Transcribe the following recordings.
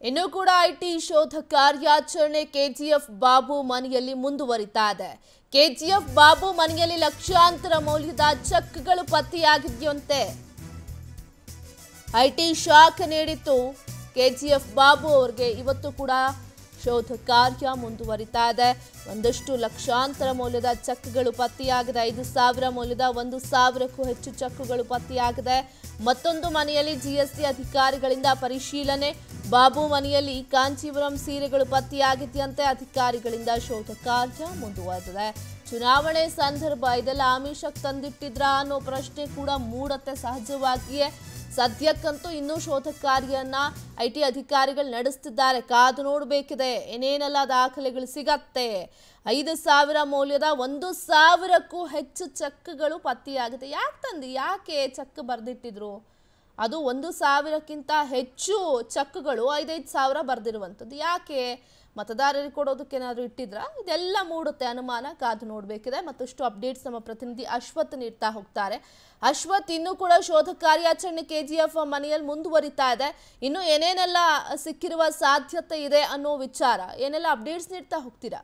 ಇನ್ನು ಕೂಡ ಐಟಿ ಶೋಧ ಕಾರ್ಯಾಚರಣೆ ಕೆಜಿಎಫ್ ಬಾಬು ಮನೆಯಲ್ಲಿ ಮುಂದುವರಿತಾ ಇದೆ ಕೆಜಿಎಫ್ ಬಾಬು ಮನೆಯಲ್ಲಿ ಲಕ್ಷಾಂತರ ಮೌಲ್ಯದ ಚೆಕ್ಗಳು ಪತ್ತೆಯಾಗಿದೆಯಂತೆ ಐಟಿ ಶಾಕ್ ನೀಡಿತ್ತು ಕೆಜಿಎಫ್ ಬಾಬು ಅವರಿಗೆ ಇವತ್ತು ಕೂಡ ಶೋಧ ಕಾರ್ಯ ಮುಂದುವರಿತಾ ಇದೆ ಒಂದಷ್ಟು ಲಕ್ಷಾಂತರ ಮೌಲ್ಯದ ಚೆಕ್ಗಳು ಪತ್ತೆಯಾಗಿದೆ ಐದು ಸಾವಿರ ಮೌಲ್ಯದ ಒಂದು ಸಾವಿರಕ್ಕೂ ಹೆಚ್ಚು ಚೆಕ್ಗಳು ಪತ್ತೆಯಾಗಿದೆ ಮತ್ತೊಂದು ಮನೆಯಲ್ಲಿ ಜಿಎಸ್ಟಿ ಅಧಿಕಾರಿಗಳಿಂದ ಪರಿಶೀಲನೆ ಬಾಬು ಮನೆಯಲ್ಲಿ ಕಾಂಚೀಪುರಂ ಸೀರೆಗಳು ಪತ್ತೆಯಾಗಿದೆಯಂತೆ ಅಧಿಕಾರಿಗಳಿಂದ ಶೋಧ ಕಾರ್ಯ ಮುಂದುವರೆದಿದೆ ಚುನಾವಣೆ ಸಂದರ್ಭ ಇದೆಲ್ಲ ಆಮಿಷಕ್ಕೆ ತಂದಿಟ್ಟಿದ್ರ ಅನ್ನೋ ಪ್ರಶ್ನೆ ಕೂಡ ಮೂಡತ್ತೆ ಸಹಜವಾಗಿಯೇ ಸದ್ಯಕ್ಕಂತೂ ಇನ್ನೂ ಶೋಧ ಕಾರ್ಯನ ಐ ಟಿ ಅಧಿಕಾರಿಗಳು ನಡೆಸ್ತಿದ್ದಾರೆ ಕಾದು ನೋಡಬೇಕಿದೆ ಏನೇನೆಲ್ಲ ದಾಖಲೆಗಳು ಸಿಗತ್ತೆ ಐದು ಸಾವಿರ ಮೌಲ್ಯದ ಒಂದು ಸಾವಿರಕ್ಕೂ ಹೆಚ್ಚು ಚೆಕ್ಗಳು ಪತ್ತೆಯಾಗಿದೆ ಯಾಕೆ ತಂದು ಯಾಕೆ ಚೆಕ್ ಬರೆದಿಟ್ಟಿದ್ರು ಅದು ಒಂದು ಸಾವಿರಕ್ಕಿಂತ ಹೆಚ್ಚು ಚೆಕ್ಗಳು ಐದೈದು ಸಾವಿರ ಬರೆದಿರುವಂಥದ್ದು ಯಾಕೆ ಮತದಾರರಿಗೆ ಕೊಡೋದಕ್ಕೆ ಏನಾದರೂ ಇಟ್ಟಿದ್ರ ಇದೆಲ್ಲ ಮೂಡುತ್ತೆ ಅನುಮಾನ ಕಾದು ನೋಡಬೇಕಿದೆ ಮತ್ತಷ್ಟು ಅಪ್ಡೇಟ್ಸ್ ನಮ್ಮ ಪ್ರತಿನಿಧಿ ಅಶ್ವಥ್ ನೀಡ್ತಾ ಹೋಗ್ತಾರೆ ಅಶ್ವಥ್ ಇನ್ನೂ ಕೂಡ ಶೋಧ ಕಾರ್ಯಾಚರಣೆ ಕೆಜಿಎಫ್ ಮನೆಯಲ್ಲಿ ಮುಂದುವರಿತಾ ಇದೆ ಇನ್ನು ಏನೇನೆಲ್ಲ ಸಿಕ್ಕಿರುವ ಸಾಧ್ಯತೆ ಇದೆ ಅನ್ನೋ ವಿಚಾರ ಏನೆಲ್ಲ ಅಪ್ಡೇಟ್ಸ್ ನೀಡ್ತಾ ಹೋಗ್ತೀರಾ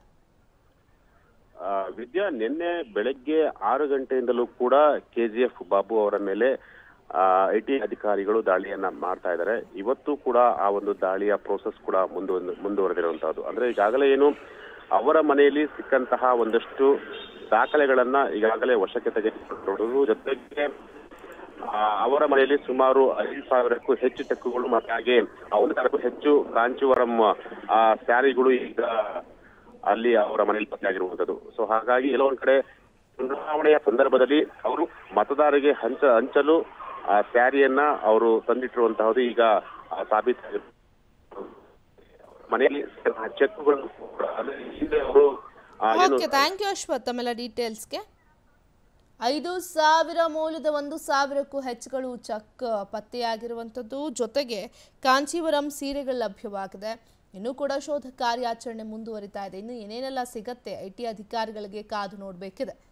ಆ, ವಿದ್ಯಾ ನಿನ್ನೆ ಬೆಳಗ್ಗೆ ಆರು ಗಂಟೆಯಿಂದಲೂ ಕೂಡ ಕೆಜಿಎಫ್ ಬಾಬು ಅವರ ಮೇಲೆ ಐ ಟಿ ಅಧಿಕಾರಿಗಳು ದಾಳಿಯನ್ನ ಮಾಡ್ತಾ ಇದ್ದಾರೆ ಇವತ್ತು ಕೂಡ ಆ ಒಂದು ದಾಳಿಯ ಪ್ರೋಸೆಸ್ ಕೂಡ ಮುಂದುವರೆದ ಮುಂದುವರೆದಿರುವಂತಹದ್ದು ಅಂದ್ರೆ ಈಗಾಗಲೇ ಏನು ಅವರ ಮನೆಯಲ್ಲಿ ಸಿಕ್ಕಂತಹ ಒಂದಷ್ಟು ದಾಖಲೆಗಳನ್ನ ಈಗಾಗಲೇ ವಶಕ್ಕೆ ತೆಗೆದುಕೊಳ್ಳುವುದು ಜೊತೆಗೆ ಆ, ಅವರ ಮನೆಯಲ್ಲಿ ಸುಮಾರು ಐದು ಸಾವಿರಕ್ಕೂ ಹೆಚ್ಚು ಚೆಕ್ಗಳು ಮತ್ತೆ ಹಾಗೆ ಒಂದು ಸಾವಿರಕ್ಕೂ ಹೆಚ್ಚು ಕಾಂಚೀವರಂ ಆ ಸ್ಯಾರಿಗಳು ಈಗ ಅಲ್ಲಿ ಅವರ ಮನೆಯಲ್ಲಿ ಪತ್ತೆಯಾಗಿರುವಂತದ್ದು ಸೊ ಹಾಗಾಗಿ ಎಲ್ಲೋ ಒಂದ್ ಕಡೆ ಚುನಾವಣೆಯ ಸಂದರ್ಭದಲ್ಲಿ ಅವರು ಮತದಾರರಿಗೆ ಹಂಚ ಹಂಚಲು ಆ ಸ್ಯಾರಿಯನ್ನ ಅವರು ತಂದಿಟ್ಟಿರುವಂತಹದ್ದು ಈಗ ಆ, ಸಾಬೀತಾಗಿರು ಮನೆಯಲ್ಲಿ ಚೆಕ್ಗಳು ಕೂಡ ಅಂದ್ರೆ ಹಿಂದೆ ಅವರು ಆ, ಏನು ಓಕೆ ಥ್ಯಾಂಕ್ ಯು ಅಶ್ವಥ್ ತಮ್ಮೆಲ್ಲ ಡೀಟೇಲ್ಸ್ಗೆ ಐದು ಸಾವಿರ ಮೌಲ್ಯದ ಒಂದು ಸಾವಿರಕ್ಕೂ ಹೆಚ್ಚುಗಳು ಚಕ್ ಪತ್ತೆಯಾಗಿರುವಂಥದ್ದು ಜೊತೆಗೆ ಕಾಂಚೀವರಂ ಸೀರೆಗಳು ಲಭ್ಯವಾಗಿದೆ ಇನ್ನೂ ಕೂಡ ಶೋಧ ಕಾರ್ಯಾಚರಣೆ ಮುಂದುವರಿತಾ ಇದೆ ಇನ್ನು ಏನೇನೆಲ್ಲ ಸಿಗತ್ತೆ ಐ ಟಿ ಅಧಿಕಾರಿಗಳಿಗೆ ಕಾದು ನೋಡಬೇಕಿದೆ